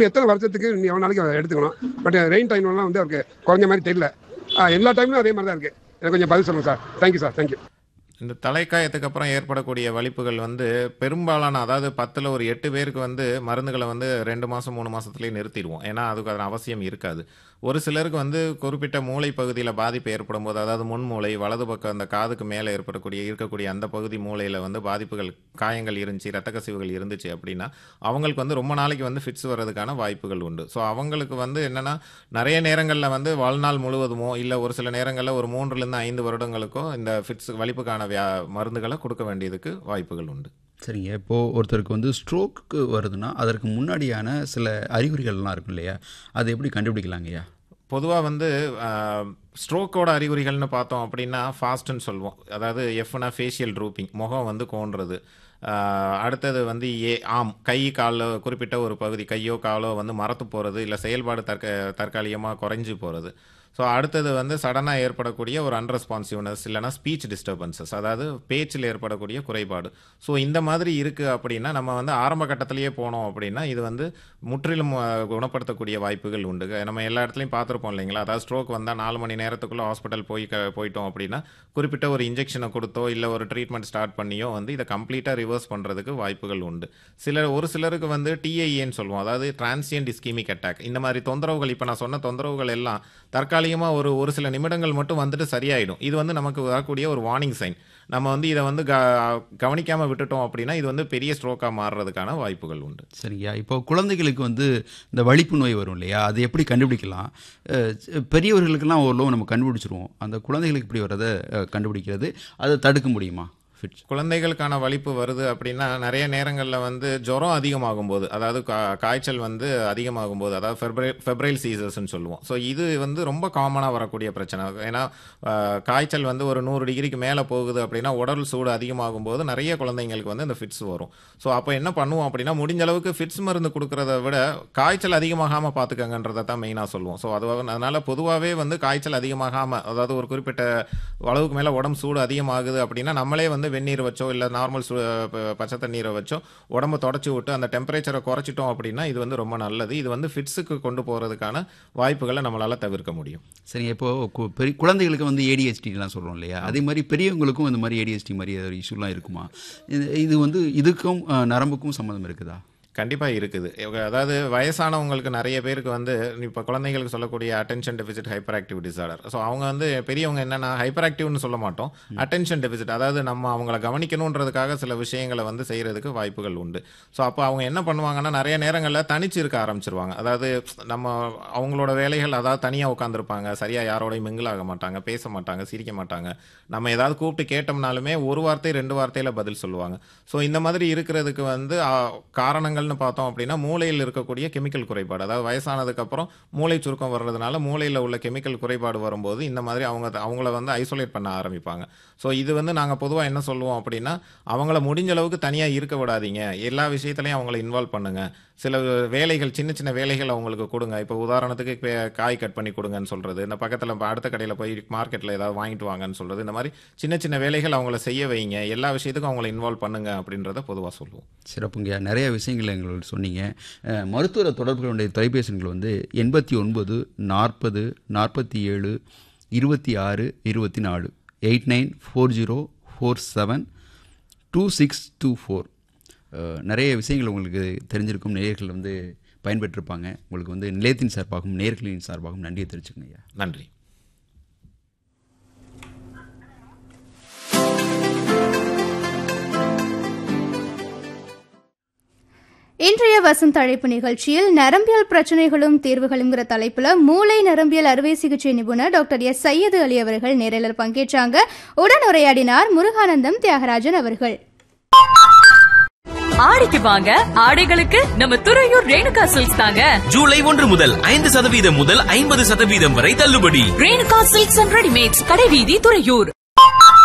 இன்னும் எத்தனை வருஷத்துக்கு நீ எவ்வளோ நாளைக்கு அதை எடுத்துக்கணும் பட் ரெயின் டைம்லாம் வந்து அவருக்கு குறைஞ்ச மாதிரி தெரியல ஆ, எல்லா டைம்லையும் அதே மாதிரி தான் இருக்கு எனக்கு கொஞ்சம் பதில் சொல்லுங்க சார் தேங்க்யூ சார் தேங்க்யூ இந்த தலைக்காயத்துக்கு அப்புறம் ஏற்படக்கூடிய வலிப்புகள் வந்து பெரும்பாலான அதாவது பத்தில் ஒரு எட்டு பேருக்கு வந்து மருந்துகளை வந்து ரெண்டு மாதம் மூணு மாதத்துலேயே நிறுத்திடுவோம் ஏன்னா அதுக்கு அதன் அவசியம் இருக்காது ஒரு சிலருக்கு வந்து குறிப்பிட்ட மூளை பகுதியில் பாதிப்பு ஏற்படும் போது அதாவது முன் மூளை வலது பக்கம் அந்த காதுக்கு மேலே ஏற்படக்கூடிய இருக்கக்கூடிய அந்த பகுதி மூளையில் வந்து பாதிப்புகள் காயங்கள் இருந்துச்சு ரத்த கசிவுகள் இருந்துச்சு அப்படின்னா அவங்களுக்கு வந்து ரொம்ப நாளைக்கு வந்து ஃபிட்ஸ் வர்றதுக்கான வாய்ப்புகள் உண்டு ஸோ அவங்களுக்கு வந்து என்னென்னா நிறைய நேரங்களில் வந்து வாழ்நாள் முழுவதுமோ இல்லை ஒரு சில நேரங்களில் ஒரு மூன்றுலேருந்து ஐந்து வருடங்களுக்கோ இந்த ஃபிட்ஸ் வலிப்புக்கான வியா மருந்துகளை கொடுக்க வேண்டியதுக்கு வாய்ப்புகள் உண்டு சரிங்க இப்போது ஒருத்தருக்கு வந்து ஸ்ட்ரோக்கு வருதுன்னா அதற்கு முன்னாடியான சில அறிகுறிகள்லாம் இருக்கும் இல்லையா அதை எப்படி கண்டுபிடிக்கலாங்கய்யா பொதுவாக வந்து ஸ்ட்ரோக்கோட அறிகுறிகள்னு பார்த்தோம் அப்படின்னா ஃபாஸ்ட்னு சொல்லுவோம் அதாவது எஃப்னா ஃபேஷியல் ட்ரூப்பிங் முகம் வந்து கோன்றது ஆஹ் அடுத்தது வந்து ஏ ஆம் கை காலோ குறிப்பிட்ட ஒரு பகுதி கையோ காலோ வந்து மரத்து போகிறது இல்லை செயல்பாடு தற்க தற்காலிகமாக குறைஞ்சி போகிறது ஸோ அடுத்தது வந்து சடனாக ஏற்படக்கூடிய ஒரு அன்ரெஸ்பான்சிவ்னஸ் இல்லைனா ஸ்பீச் டிஸ்டர்பன்சஸ் அதாவது பேச்சில் ஏற்படக்கூடிய குறைபாடு ஸோ இந்த மாதிரி இருக்குது அப்படின்னா நம்ம வந்து ஆரம்ப கட்டத்திலேயே போனோம் அப்படின்னா இது வந்து முற்றிலும் அஹ், குணப்படுத்தக்கூடிய வாய்ப்புகள் உண்டு நம்ம எல்லா இடத்துலையும் பார்த்துருப்போம் இல்லைங்களா அதாவது ஸ்ட்ரோக் வந்தால் நாலு மணி நேரத்துக்குள்ளே ஹாஸ்பிட்டல் போய் க போயிட்டோம் அப்படின்னா குறிப்பிட்ட ஒரு இன்ஜெக்ஷனை கொடுத்தோ இல்லை ஒரு ட்ரீட்மெண்ட் ஸ்டார்ட் பண்ணியோ வந்து இதை கம்ப்ளீட்டாக ரிவர்ஸ் பண்ணுறதுக்கு வாய்ப்புகள் உண்டு சிலர் ஒரு சிலருக்கு வந்து டிஐஏன்னு சொல்லுவோம் அதாவது டிரான்சியன்ட் இஸ்கீமிக் அட்டாக் இந்த மாதிரி தொந்தரவுகள் இப்போ நான் சொன்ன தொந்தரவுகள் எல்லாம் தற்காலிகமாக ஒரு ஒரு சில நிமிடங்கள் மட்டும் வந்துட்டு சரியாயிடும் இது வந்து நமக்கு வரக்கூடிய ஒரு வார்னிங் சைன் நம்ம வந்து இதை வந்து க கவனிக்காமல் விட்டுட்டோம் அப்படின்னா இது வந்து பெரிய ஸ்ட்ரோக்காக மாறுறதுக்கான வாய்ப்புகள் உண்டு சரிங்கய்யா இப்போ குழந்தைகளுக்கு வந்து இந்த வலிப்பு நோய் வரும் இல்லையா அது எப்படி கண்டுபிடிக்கலாம் அஹ், பெரியவர்களுக்கெல்லாம் ஓரளவு நம்ம கண்டுபிடிச்சிருவோம் அந்த குழந்தைகளுக்கு இப்படி வர்றதை அஹ், கண்டுபிடிக்கிறது அதை தடுக்க முடியுமா ஃபிட்ஸ் குழந்தைகளுக்கான வலிப்பு வருது அப்படின்னா நிறைய நேரங்களில் வந்து ஜுரம் அதிகமாகும் போது அதாவது கா- காய்ச்சல் வந்து அதிகமாகும் போது அதாவது ஃபெப்ரைல் ஃபெப்ரைல் சீசர்ஸ்னு சொல்லுவோம் ஸோ இது வந்து ரொம்ப காமனாக வரக்கூடிய பிரச்சனை ஏன்னா ஆஹ், காய்ச்சல் வந்து ஒரு நூறு டிகிரிக்கு மேலே போகுது அப்படின்னா உடல் சூடு அதிகமாகும் போது நிறைய குழந்தைங்களுக்கு வந்து இந்த ஃபிட்ஸ் வரும் ஸோ அப்போ என்ன பண்ணுவோம் அப்படின்னா முடிஞ்ச அளவுக்கு ஃபிட்ஸ் மருந்து கொடுக்கறத விட காய்ச்சல் அதிகமாகாமல் பார்த்துக்கங்கன்றதை தான் மெயினாக சொல்லுவோம் ஸோ அது அதனால் பொதுவாகவே வந்து காய்ச்சல் அதிகமாகாமல் அதாவது ஒரு குறிப்பிட்ட அளவுக்கு மேலே உடம்பு சூடு அதிகமாகுது அப்படின்னா நம்மளே வந்து வெந்நீர் வச்சோ இல்லை நார்மல் சூ ப- பச்சை தண்ணீரை வச்சோ உடம்ப தொடச்சி விட்டு அந்த டெம்பரேச்சரை குறைச்சிட்டோம் அப்படின்னா இது வந்து ரொம்ப நல்லது இது வந்து ஃபிட்ஸுக்கு கொண்டு போகிறதுக்கான வாய்ப்புகளை நம்மளால் தவிர்க்க முடியும் சரிங்க இப்போது கு- பெரிய குழந்தைகளுக்கு வந்து ஏடிஹெச்டிலாம் சொல்கிறோம் இல்லையா அதே மாதிரி பெரியவங்களுக்கும் இந்த மாதிரி ஏடிஹெச்டி மாதிரி ஒரு இஷ்யூலாம் இருக்குமா இது இது வந்து இதுக்கும் அஹ், நரம்புக்கும் சம்மந்தம் இருக்குதா கண்டிப்பாக இருக்குது இவங்க அதாவது வயசானவங்களுக்கு நிறைய பேருக்கு வந்து இப்போ குழந்தைங்களுக்கு சொல்லக்கூடிய attention deficit hyperactive disorder so அவங்க வந்து பெரியவங்க என்னென்னா ஹைப்பர் ஆக்டிவ்னு சொல்ல மாட்டோம் அட்டென்ஷன் டெபிசிட் அதாவது நம்ம அவங்கள கவனிக்கணுன்றதுக்காக சில விஷயங்களை வந்து செய்கிறதுக்கு வாய்ப்புகள் உண்டு ஸோ அப்போ அவங்க என்ன பண்ணுவாங்கன்னா நிறைய நேரங்களில் தனிச்சு இருக்க ஆரம்பிச்சிருவாங்க அதாவது நம்ம அவங்களோட வேலைகள் அதாவது தனியாக உட்காந்துருப்பாங்க சரியாக யாரோடையும் மிங்கிள் ஆக மாட்டாங்க பேச மாட்டாங்க சிரிக்க மாட்டாங்க நம்ம ஏதாவது கூப்பிட்டு கேட்டோம்னாலுமே ஒரு வார்த்தை ரெண்டு வார்த்தையில் பதில் சொல்லுவாங்க ஸோ இந்த மாதிரி இருக்கிறதுக்கு வந்து ஆ, காரணங்கள்னு பார்த்தோம் அப்படின்னா மூளையில் இருக்கக்கூடிய கெமிக்கல் குறைபாடு அதாவது வயசானதுக்கு அப்புறம் மூளை சுருக்கம் வர்றதுனால மூளையில் உள்ள கெமிக்கல் குறைபாடு வரும்போது இந்த மாதிரி அவங்க அவங்கள வந்து ஐசோலேட் பண்ண ஆரம்பிப்பாங்க ஸோ இது வந்து நாங்கள் பொதுவாக என்ன சொல்லுவோம் அப்படின்னா அவங்கள முடிஞ்ச அளவுக்கு தனியாக இருக்க விடாதீங்க எல்லா விஷயத்துலையும் அவங்கள இன்வால்வ் பண்ணுங்க சில வேலைகள் சின்ன சின்ன வேலைகள் அவங்களுக்கு கொடுங்க இப்போ உதாரணத்துக்கு இப்போ காய் கட் பண்ணி கொடுங்கன்னு சொல்கிறது இந்த பக்கத்தில் அடுத்த கடையில் போய் மார்க்கெட்டில் ஏதாவது வாங்கிட்டு வாங்கன்னு சொல்கிறது இந்த மாதிரி சின்ன சின்ன வேலைகள் அவங்கள செய்ய வைங்க எல்லா விஷயத்துக்கும் அவங்கள இன்வால்வ் பண்ணுங்க அப்படின்றத பொதுவாக சொல்லுவோம் சிறப்புங்க நிறைய விஷயங்கள் எங்களுக்கு சொன்னீங்க அஹ், மருத்துவ தொடர்புகளுடைய தொலைபேசிகள் வந்து எண்பத்தி ஒன்பது நாற்பது நாற்பத்தி ஏழு இருபத்தி ஆறு இருபத்தி நாலு eight nine four zero four seven two six two four நிறைய விஷயங்கள் உங்களுக்கு தெரிஞ்சிருக்கும் நேயர்கள் வந்து பயன்பெற்றிருப்பாங்க உங்களுக்கு வந்து நிலையத்தின் சார்பாகவும் நேயர்களின் சார்பாகவும் நன்றியை தெரிவிச்சுக்கங்க ஐயா நன்றி இன்றைய வசந்த் அழைப்பு நிகழ்ச்சியில் நரம்பியல் பிரச்சனைகளும் தீர்வுகளுங்கிற தலைப்புல மூளை நரம்பியல் அறுவை சிகிச்சை நிபுணர் டாக்டர் எஸ் சையது அலி அவர்கள் நேரில் பங்கேற்றாங்க உடன் உரையாடினார் முருகானந்தம் தியாகராஜன் அவர்கள் ஆடிக்கு வாங்க ஆடைகளுக்கு நம்ம துறையூர் ரேணுகா சில்க்ஸ் தாங்க ஜூலை ஒன்று முதல் ஐந்து சதவீதம் முதல் ஐம்பது சதவீதம் வரை தள்ளுபடி ரேணுகா சில்க்ஸ் அண்ட் ரெடிமேட்ஸ் கடைவீதி துறையூர்